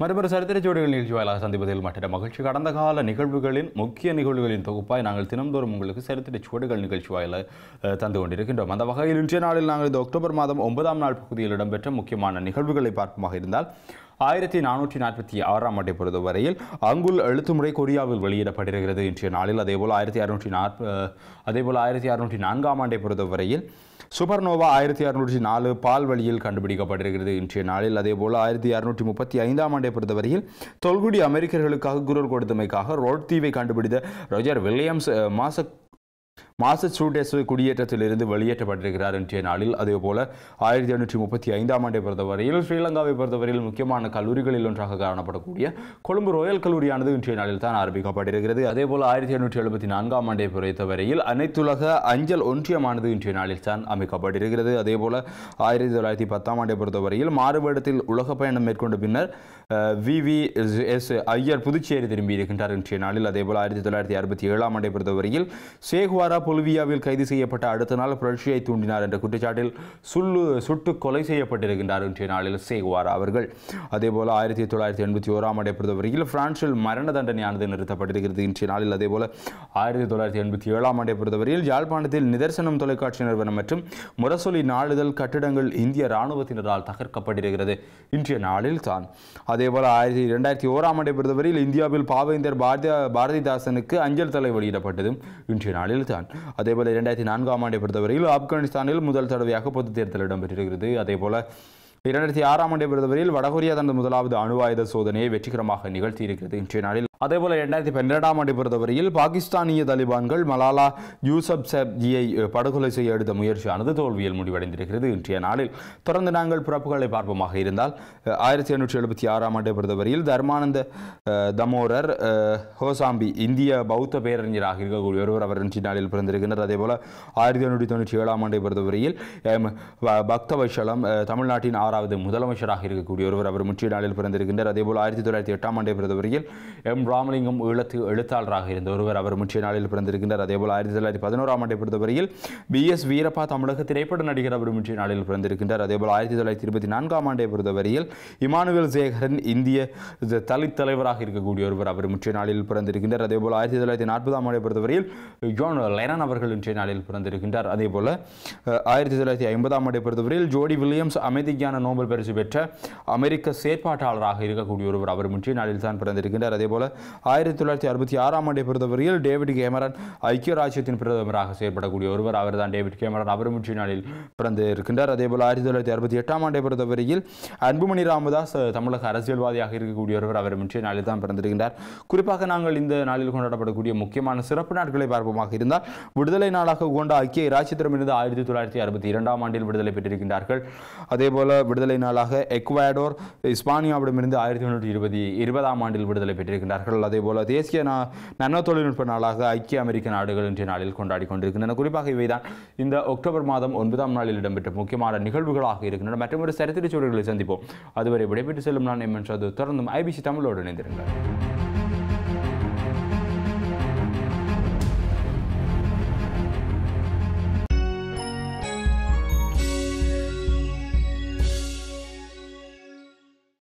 மறுபெரு சரித்திர ஜோடிகள் நிகழ்ச்சி வாயிலாக சந்திப்பதில் மற்ற மகிழ்ச்சி கடந்த கால நிகழ்வுகளின் முக்கிய நிகழ்வுகளின் தொகுப்பாய் நாங்கள் தினம்தோறும் உங்களுக்கு சரித்திர சுவடுகள் நிகழ்ச்சி வாயில அஹ், தந்து கொண்டிருக்கின்றோம் அந்த வகையில் இன்றைய நாளில் நாங்கள் இந்த அக்டோபர் மாதம் ஒன்பதாம் நாள் பகுதியில் இடம்பெற்ற முக்கியமான நிகழ்வுகளை பார்ப்போமாக இருந்தால் ஆயிரத்தி நானூற்றி நாற்பத்தி ஆறாம் ஆண்டை பொறுத்தவரையில் அங்குல் எழுத்துமுறை கொரியாவில் வெளியிடப்பட்டிருக்கிறது இன்றைய நாளில் அதேபோல் ஆயிரத்தி அறுநூற்றி நாற்ப அதேபோல் ஆயிரத்தி அறுநூற்றி நான்காம் ஆண்டை பொறுத்தவரையில் சூப்பர்னோவா ஆயிரத்தி அறுநூற்றி நாலு பால் வழியில் கண்டுபிடிக்கப்பட்டிருக்கிறது இன்றைய நாளில் அதேபோல் ஆயிரத்தி அறுநூற்றி முப்பத்தி ஐந்தாம் ஆண்டை பொறுத்தவரையில் தொல்குடி அமெரிக்கர்களுக்காக குரல் கொடுத்தமைக்காக ரோட் தீவை கண்டுபிடித்த ரோஜர் வில்லியம்ஸ் அஹ், மாச மாசச்சூடெஸ் குடியேற்றத்திலிருந்து வெளியேற்றப்பட்டிருக்கிறார் இன்றைய நாளில் அதே போல ஆயிரத்தி எண்ணூற்றி முப்பத்தி ஐந்தாம் ஆண்டை பொறுத்தவரையில் ஸ்ரீலங்காவை பொறுத்தவரையில் முக்கியமான கல்லூரிகளில் ஒன்றாக காணப்படக்கூடிய கொழும்பு ரோயல் கல்லூரியானது இன்றைய நாளில் தான் ஆரம்பிக்கப்பட்டிருக்கிறது அதே போல ஆயிரத்தி எண்ணூற்றி எழுபத்தி நான்காம் ஆண்டை பொறுத்தவரையில் அனைத்துலக அஞ்சல் ஒன்றியமானது இன்றைய நாளில் தான் அமைக்கப்பட்டிருக்கிறது அதே போல ஆயிரத்தி தொள்ளாயிரத்தி பத்தாம் ஆண்டை பொறுத்தவரையில் மாறுபடத்தில் உலக பயணம் மேற்கொண்ட பின்னர் V V S Iyer Puducherry திரும்பி இருக்கின்றார் இன்றைய நாளில் அதேபோல் ஆயிரத்தி தொள்ளாயிரத்தி அறுபத்தி ஏழாம் ஆண்டை பொறுத்தவரையில் சேகுவாரா பொலிவியாவில் கைது செய்யப்பட்ட அடுத்த நாள் புரட்சியை தூண்டினார் என்ற குற்றச்சாட்டில் சுல்லு சுட்டு கொலை செய்யப்பட்டிருக்கின்றார் இன்றைய நாளில் சேகுவாரா அவர்கள் அதேபோல் ஆயிரத்தி தொள்ளாயிரத்தி எண்பத்தி ஓராம் ஆண்டை பொறுத்தவரையில் பிரான்சில் மரண தண்டனையானது நிறுத்தப்பட்டிருக்கிறது இன்றைய நாளில் அதேபோல ஆயிரத்தி தொள்ளாயிரத்தி எண்பத்தி ஏழாம் ஆண்டை பொறுத்தவரையில் யாழ்ப்பாணத்தில் நிதர்சனம் தொலைக்காட்சி நிறுவனம் மற்றும் முரசொலி நாளிதழ் கட்டிடங்கள் இந்திய இராணுவத்தினரால் தகர்க்கப்பட்டிருக்கிறது இன்றைய நாளில் தான் அதேபோல ஆயிரத்தி இரண்டாயிரத்தி ஓராம் ஆண்டை பொறுத்தவரையில் இந்தியாவில் பாவேந்தர் பாரதிய பாரதிதாசனுக்கு அஞ்சல் தலை வெளியிடப்பட்டதும் இன்றைய நாளில் தான் அதேபோல இரண்டாயிரத்தி நான்காம் ஆண்டை பொறுத்தவரையில் ஆப்கானிஸ்தானில் முதல் தடவையாக பொதுத் தேர்தல் இடம்பெற்றிருக்கிறது அதேபோல இரண்டாயிரத்தி ஆறாம் ஆண்டை பொறுத்தவரையில் வடகொரியா தனது முதலாவது அணு ஆயுத சோதனையை வெற்றிகரமாக நிகழ்த்தியிருக்கிறது இன்றைய நாளில் அதேபோல இரண்டாயிரத்தி பன்னிரெண்டாம் ஆண்டு பொறுத்தவரையில் பாகிஸ்தானிய தலிபான்கள் மலாலா யூசப் சப்ஜியை படுகொலை செய்ய எடுத்த முயற்சியானது தோல்வியில் முடிவடைந்திருக்கிறது இன்றைய நாளில் தொடர்ந்து நாங்கள் பிறப்புகளை பார்ப்போமாக இருந்தால் அஹ், ஆயிரத்தி எண்ணூற்றி எழுபத்தி ஆறாம் ஆண்டை பொறுத்தவரையில் தர்மானந்த அஹ், தமோரர் அஹ், ஹோசாம்பி இந்திய பௌத்த பேரறிஞராக இருக்கக்கூடிய ஒருவர் அவர் இன்றைய நாளில் பிறந்திருக்கின்றார் அதேபோல ஆயிரத்தி எண்ணூற்றி தொண்ணூற்றி ஏழாம் ஆண்டை பொறுத்தவரையில் எம், வ- பக்த வைஷலம் அஹ், தமிழ்நாட்டின் ஆறாவது முதலமைச்சராக இருக்கக்கூடிய ஒருவர் அவர் முற்றிய நாளில் பிறந்திருக்கின்றார் அதேபோல் ஆயிரத்தி தொள்ளாயிரத்தி எட்டாம் ஆண்டை பொறுத்தவரையில் எம் ராமலிங்கம் ஈழத்து எழுத்தாளராக இருந்த ஒருவர் அவர் முற்றிய நாளில் பிறந்திருக்கின்றார் அதேபோல் ஆயிரத்தி தொள்ளாயிரத்தி பதினோராம் ஆண்டை பொறுத்தவரையில் பி எஸ் வீரப்பா தமிழக திரைப்பட நடிகர் அவர் முற்றிய நாளில் பிறந்திருக்கின்றார் அதேபோல் ஆயிரத்தி தொள்ளாயிரத்தி இருபத்தி நான்காம் ஆண்டை பொறுத்தவரையில் இமானுவேல் சேகரன் இந்திய த- தலித் தலைவராக இருக்கக்கூடிய ஒருவர் அவர் முற்றிய நாளில் பிறந்திருக்கின்றார் அதேபோல் ஆயிரத்தி தொள்ளாயிரத்தி நாற்பதாம் ஆண்டை பொறுத்தவரையில் ஜான் லெனன் அவர்கள் இன்றைய நாளில் பிறந்திருக்கின்றார் அதேபோல அஹ், ஆயிரத்தி தொள்ளாயிரத்தி ஐம்பதாம் ஆண்டை பொறுத்தவரையில் ஜோடி வில்லியம்ஸ் அமைதிக்கான நோபல் பரிசு பெற்ற அமெரிக்க செயற்பாட்டாளராக இருக்கக்கூடிய ஒருவர் அவர் முற்றிய நாளில் தான் பிறந்திருக்கின்றார் அதேபோல ஆயிரத்தி தொள்ளாயிரத்தி அறுபத்தி ஆறாம் ஆண்டை பொறுத்தவரையில் டேவிட் கேமரன் ஐக்கிய ராஜ்யத்தின் பிரதமராக செயற்படக்கூடிய ஒருவர் அவர் தான் டேவிட் கேமரன் அவர் முற்றிய நாளில் பிறந்து இருக்கின்றார் அதேபோல் ஆயிரத்தி தொள்ளாயிரத்தி அறுபத்தி எட்டாம் ஆண்டை பொறுத்தவரையில் அன்புமணி ராமதாஸ் அஹ், தமிழக அரசியல்வாதியாக இருக்கக்கூடிய ஒருவர் அவர் முற்றிய நாளில் தான் பிறந்திருக்கின்றார் குறிப்பாக நாங்கள் இந்த நாளில் கொண்டாடப்படக்கூடிய முக்கியமான சிறப்பு நாட்களை பார்ப்போமாக இருந்தால் விடுதலை நாளாக கொண்ட ஐக்கிய இராச்சியத்திடமிருந்து ஆயிரத்தி தொள்ளாயிரத்தி அறுபத்தி இரண்டாம் ஆண்டில் விடுதலை பெற்றிருக்கின்றார்கள் அதேபோல விடுதலை நாளாக எக்வாடோர் இஸ்பானியாவிடமிருந்து ஆயிரத்தி தொண்ணூற்றி இருபது இருபதாம் ஆண்டில் விடுதலை பெற்றிருக்கின்றார்கள் அதேபோல தேசிய நா நனோ தொழில்நுட்ப நாளாக ஐக்கிய அமெரிக்க நாடுகள் இன்றைய நாளில் கொண்டாடி கொண்டிருக்கின்றன குறிப்பாக இவைதான் இந்த அக்டோபர் மாதம் ஒன்பதாம் நாளில் இடம்பெற்ற முக்கியமான நிகழ்வுகளாக இருக்கின்றன மற்றொரு சரித்திர சூழல்களை சந்திப்போம் அதுவரை விடைபெற்று செல்லும் நான் எம் என்றது தொடர்ந்தும் ஐபிசி தமிழோடு இணைந்திருங்கள்